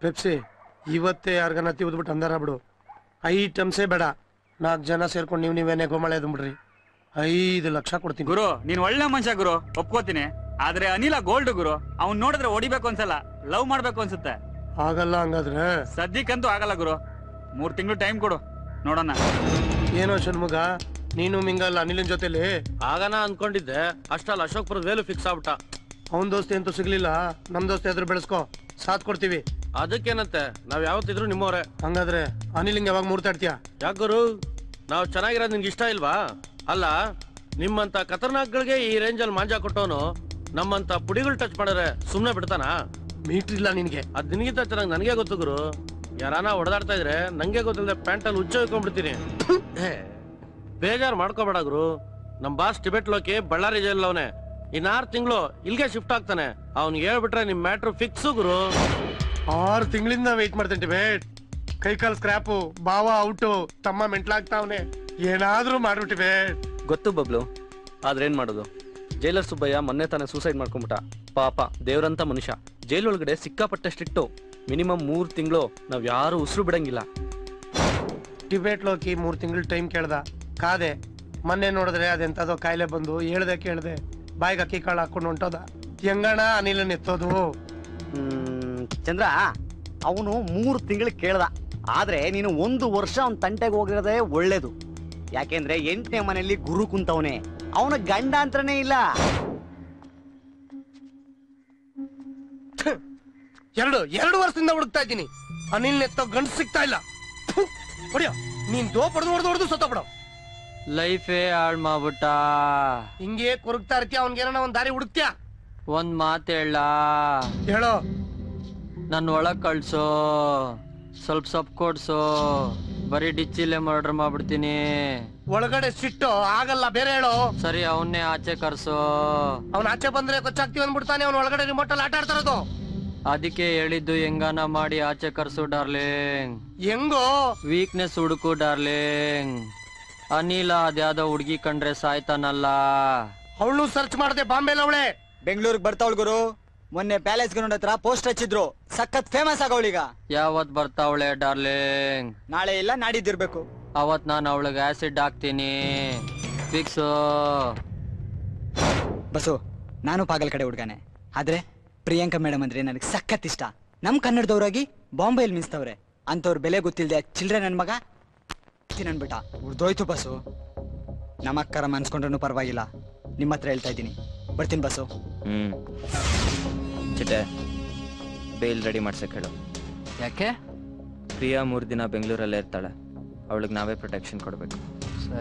Pepsi ಇವತ್ತೇ ಯಾರಿಗನ್ನ ತಿವಿದ್ಬಿಟ್ಟು ಅಂದಾರ ಬಿಡು ಐಟಮ್ಸೇ ಬೇಡ ನಾಲ್ಕು ಜನ ಸೇರ್ಕೊಂಡು ನೀವು ನೀವೇನೇ ಗೋಮಳೆ ಬಿಡ್ರಿ ಐದು ಲಕ್ಷ ಕೊಡ್ತೀನಿ ಗುರು ನೀನ್ ಒಳ್ಳೆ ಮನುಷ್ಯ ಗುರು ಒಪ್ಕೋತೀನಿ ಆದ್ರೆ ಅನಿಲ ಗೋಲ್ಡ್ ಗುರು ಅವ್ನ್ ನೋಡಿದ್ರೆ ಹೊಡಿಬೇಕು ಅನ್ಸಲ್ಲ ಲವ್ ಮಾಡ್ಬೇಕು ಅನ್ಸುತ್ತೆ ಆಗಲ್ಲ ಹಂಗಾದ್ರೆ ಸದ್ಯಕ್ಕಂತೂ ಆಗಲ್ಲ ಗುರು ಮೂರ್ ತಿಂಗಳು ಟೈಮ್ ಕೊಡು ನೋಡೋಣ ಏನೋ ಷಣ್ಮುಗ ನೀನು ಮಿಂಗಲ್ಲ ಅನಿಲಿನ ಜೊತೆಲಿ ಆಗನ ಅನ್ಕೊಂಡಿದ್ದೆ ಅಷ್ಟಲ್ಲ ಅಶೋಕ್ಪುರದ ವೇಲು ಫಿಕ್ಸ್ ಆಗ್ಬಿಟ್ಟ ಅವನ ದೋಸ್ತಿ ಅಂತೂ ಸಿಗ್ಲಿಲ್ಲ ನಮ್ ದೋಸ್ತಿ ಎದುರು ಬೆಳೆಸ್ಕೊ ಸಾಥ್ ಕೊಡ್ತೀವಿ ಅದಕ್ಕೇನಂತೆ ನಾವ್ ಯಾವತ್ತಿದ್ರು ನಿಮ್ಮವ್ರೆ ಹಂಗಾದ್ರೆ ಅನಿಲಿಂಗ್ ಯಾವಾಗ ಮೂರ್ತಾಡ್ತೀಯ ಯಾಕ್ ಗುರು ನಾವು ಚೆನ್ನಾಗಿರೋದು ನಿನ್ಗೆ ಇಷ್ಟ ಇಲ್ವಾ ಅಲ್ಲ ನಿಮ್ಮಂತ ಖತರ್ನಾಕ್ಗಳಿಗೆ ಈ ರೇಂಜಲ್ಲಿ ಮಾಂಜಾ ಕೊಟ್ಟವನು ನಮ್ಮಂತ ಪುಡಿಗಳು ಟಚ್ ಮಾಡಿದ್ರೆ ಸುಮ್ನೆ ಬಿಡ್ತಾನ ಮೀಟ್ರ್ ಇಲ್ಲ ನಿನ್ಗೆ ಅದ್ ನಿನಗಿಂತ ಚೆನ್ನಾಗಿ ನನಗೆ ಗೊತ್ತು ಗುರು ಯಾರಾನ ಹೊಡೆದಾಡ್ತಾ ಇದ್ರೆ ನಂಗೆ ಗೊತ್ತಿಲ್ಲದೆ ಪ್ಯಾಂಟಲ್ಲಿ ಉಚ್ಚ ಹೋಗ್ಕೊಂಡ್ಬಿಡ್ತೀನಿ ಬೇಜಾರ್ ಮಾಡ್ಕೋಬೇಡ ಗುರು ನಮ್ boss Tibet Loki Ballari jail ಅವನೇ ಇನ್ನಾರು ತಿಂಗಳು ಇಲ್ಗೆ ಶಿಫ್ಟ್ ಆಗ್ತಾನೆ ಅವ್ನಿಗೆ ಹೇಳ್ಬಿಟ್ರೆ ನಿಮ್ ಮ್ಯಾಟ್ರು ಫಿಕ್ಸು ಗುರು ಆರು ತಿಂಗಳಿಂದ ವೆಯ್ಟ್ ಮಾಡ್ತೇನೆ ಬೇಟ್ ಕೈ ಕಾಲ್ ಸ್ಕ್ರಾಪು ಬಾವ ಔಟು ತಮ್ಮ ಮೆಂಟ್ಲಾಗ್ತಾವನೆ ಏನಾದ್ರೂ ಮಾಡ್ಬಿಟ್ಟಿ ಬೇಟ್ ಗೊತ್ತು ಬಬ್ಲು ಆದ್ರೇನ್ ಮಾಡೋದು ಜೈಲರ್ ಸುಬ್ಬಯ್ಯ ಮೊನ್ನೆ ತಾನೇ ಸೂಸೈಡ್ ಮಾಡ್ಕೊಂಬಿಟ್ಟ ಪಾಪ ದೇವ್ರಂತ ಮನುಷ್ಯ ಜೈಲ್ ಒಳಗಡೆ ಸಿಕ್ಕಾಪಟ್ಟೆ ಸ್ಟ್ರಿಕ್ಟು ಮಿನಿಮಮ್ ಮೂರ್ ತಿಂಗಳು ನಾವ್ ಯಾರು ಉಸಿರು ಬಿಡಂಗಿಲ್ಲ ಟಿಬೇಟ್ ಲೋಕಿ ಮೂರ್ ತಿಂಗಳು ಟೈಮ್ ಕೇಳ್ದ ಕಾದೆ ಮೊನ್ನೆ ನೋಡಿದ್ರೆ ಅದೆಂತದೋ ಕಾಯಿಲೆ ಬಂದು ಹೇಳ್ದೆ ಕೇಳ್ದೆ ಬಾಯಿಗೆ ಅಕ್ಕಿ ಕಾಳು ಹಾಕೊಂಡು ಹೊಂಟೋದ ಹೆಂಗಣ ಅನಿಲನ್ ಎತ್ತೋದು ಹ್ಮ್, ಚಂದ್ರ ಅವನು ಮೂರು ತಿಂಗಳು ಕೇಳ್ದ ಆದ್ರೆ ನೀನು ಒಂದು ವರ್ಷ ಅವನ ತಂಟೆಗೆ ಹೋಗಿರೋದೇ ಒಳ್ಳೇದು ಯಾಕೆಂದ್ರೆ ಎಂಟನೇ ಮನೆಯಲ್ಲಿ ಗುರು ಕುಂತವನೆ ಅವನ ಗಂಡ ಅಂತನೇ ಇಲ್ಲ ಎರಡು ಎರಡು ವರ್ಷದಿಂದ ಹುಡುಕ್ತಾ ಇದ್ದೀನಿ ಅನಿಲ್ ಎತ್ತೋ ಗಂಡು ಸಿಗ್ತಾ ಇಲ್ಲ ಫು, ಹೊಡಿಯೋ ನೀನ್ ದೋ ಪಡೆದು ಹೊಡೆದು ಹೊಡೆದು ಸತ್ತ ಬಿಡೋ ಲೈಫೇ ಹಾಳ್ ಮಾಡ್ಬಿಟ್ಟ ಹಿಂಗೆ ಕೊರಗ್ತಾ ಇರ್ತೀಯ ಅವ್ನ್ಗೇನ ಒಂದ್ ದಾರಿ ಹುಡುಕ್ತ್ಯಾ ಒಂದ್ ಮಾತ್ ಹೇಳ ಹೇಳೋ ನನ್ ಒಳಗ್ ಕಳ್ಸು ಸ್ವಲ್ಪ ಸೊಪ್ಪು ಕೊಡ್ಸು ಬರೀ ಡಿಚ್ಚಿಲೆ ಮರ್ಡರ್ ಮಾಡ್ಬಿಡ್ತೀನಿ ಒಳಗಡೆ ಸಿಟ್ಟು ಆಗಲ್ಲ ಬೇರೆ ಹೇಳೋ ಸರಿ ಅವನ್ನೇ ಆಚೆ ಕರ್ಸು ಅವ್ನ ಆಚೆ ಬಂದ್ರೆ ಕೊಚ್ಚಾಕ್ತಿವಿ ಅಂದ್ಬಿಡ್ತಾನೆ ಅವ್ನ ಒಳಗಡೆ ರಿಮೋಟ್ ಅಲ್ಲಿ ಆಟ ಆಡ್ತಾ ಇರೋದು ಅದಕ್ಕೆ ಹೇಳಿದ್ದು ಹೆಂಗಾನ ಮಾಡಿ ಆಚೆ ಕರ್ಸು ಡಾರ್ಲಿಂಗ್ ಹೆಂಗೋ ವೀಕ್ನೆಸ್ ಹುಡುಕು ಡಾರ್ಲಿಂಗ್ ಅನಿಲ ಅದ್ಯಾವ್ದೋ ಹುಡ್ಗಿ ಕಂಡ್ರೆ ಸಾಯ್ತಾನಲ್ಲ ಅವಳು ಸರ್ಚ್ ಮಾಡದೆ ಬಾಂಬೆಲ್ ಅವಳೆ ಬೆಂಗಳೂರಿಗೆ ಬರ್ತಾವಳು ಗುರು ಮೊನ್ನೆ ಪ್ಯಾಲೇಸ್ ಗ್ರೌಂಡ್ ಹತ್ರ ಪೋಸ್ಟ್ ಹಚ್ಚಿದ್ರು ಸಖತ್ ಫೇಮಸ್ ಆಗವಳೀಗ ಯಾವತ್ ಬರ್ತಾವಳೆ ಡಾರ್ಲಿಂಗ್ ನಾಳೆ ಇಲ್ಲ ನಾಡಿದ್ದಿರ್ಬೇಕು ಅವತ್ ನಾನು ಅವಳಿಗೆ ಆಸಿಡ್ ಹಾಕ್ತೀನಿ ಫಿಕ್ಸು ಬಸ್ಸು ನಾನು ಪಾಗಲ್ ಕಡೆ ಹುಡ್ಗಾನೆ ಆದ್ರೆ ಪ್ರಿಯಾಂಕಾ ಮೇಡಮ್ ಅಂದ್ರೆ ನನಗೆ ಸಖತ್ ಇಷ್ಟ ನಮ್ ಕನ್ನಡದವ್ರಾಗಿ ಬಾಂಬೆಯಲ್ಲಿ ಮಿನ್ಸ್ತವ್ರೆ ಅಂತವ್ರ ಬೆಲೆ ಗೊತ್ತಿಲ್ದೆ ಚಿಲ್ಡ್ರೆ ನನ್ ಮಗ ಅನ್ಬಿಟ್ಟ ಉಡ್ದೋಯ್ತು ಬಸ್ಸು ನಮ್ಮ ಅಕ್ಕರ ಮನ್ಸ್ಕೊಂಡ್ರೂ ಪರವಾಗಿಲ್ಲ ನಿಮ್ಮ ಹತ್ರ ಹೇಳ್ತಾ ಇದ್ದೀನಿ ಬರ್ತೀನಿ ಬಸ್ಸು ಹ್ಮ್ ಚಿಟ್ಟೆ ಬೇಲ್ ರೆಡಿ ಮಾಡ್ಸಕ್ ಹೇಳು ಯಾಕೆ ಪ್ರಿಯಾ ಮೂರ್ ದಿನ ಬೆಂಗಳೂರಲ್ಲೇ ಇರ್ತಾಳೆ ಅವಳಿಗೆ ನಾವೇ ಪ್ರೊಟೆಕ್ಷನ್ ಕೊಡ್ಬೇಕು